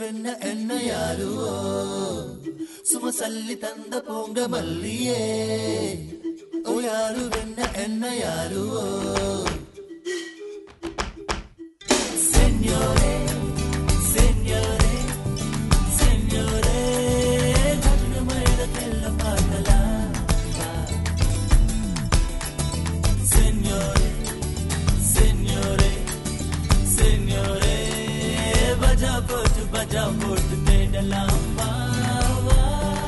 என்ன என்ன யாருவோ சும சல்லி தந்த போங்க மல்லியே ஓ யாரு என்ன என்ன யாருவோ செஞ்சோரே செஞ்சோரே செஞ்சோரே மயிலக்கெல்ல பார்க்கலாம் செஞ்சோரே செஞ்சோரே செஞ்சோரே பஜா போட்டு பஜா போட்டு தேடலாம் வா, வா.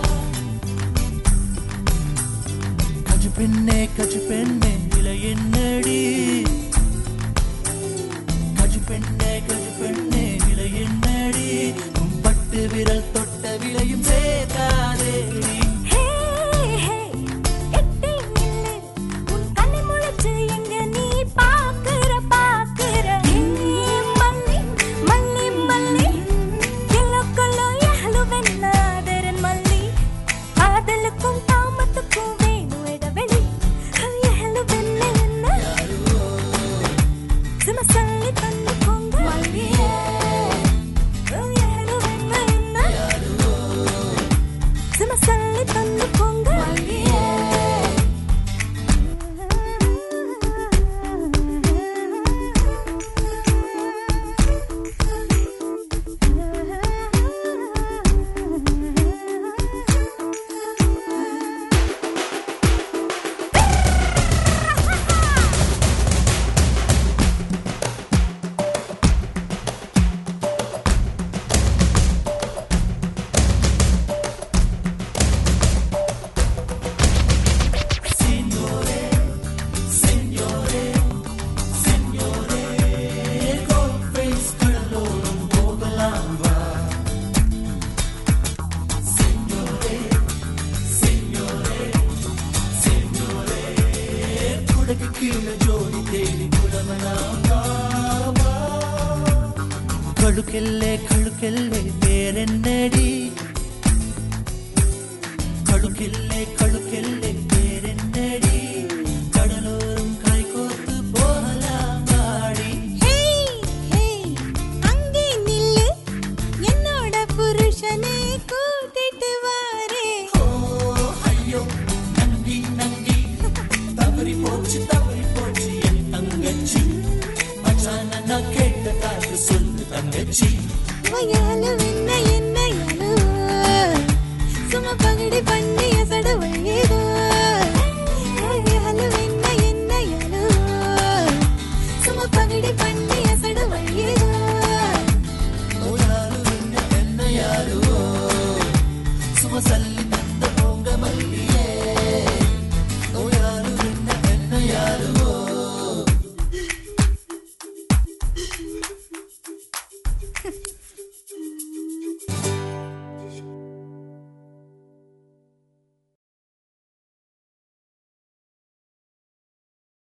கஜு பெண்ணே கஜு பெண்ணே இலை என்னடி கஜு பெண்ணே கஜு பெண்ணே விலை என்னடி உன் பட்டு விரல் தொட்ட விலையும் சேர்க்காதே ஹே ஹே எட்டி நில்லு உன் கண்ணை முழிச்சு எங்க நீ பாக்குற பாக்குற மல்லி மல்லி மல்லி எல்லோ கொல்லோ எஹலு வெண்ணாதரன் மல்லி காதலுக்கும் தாமத்துக்கும் வேணும் இடைவெளி எஹலு வெண்ண என்ன சும்மா சொல்லி தந்து போங்க மல்லியே எஹலு வெண்ண என்ன சும்மா சொல்லி தந்து போங்க கழுக்கெல்லே கழுக்கெல்லே பேரென்னடி கழுக்கில்லே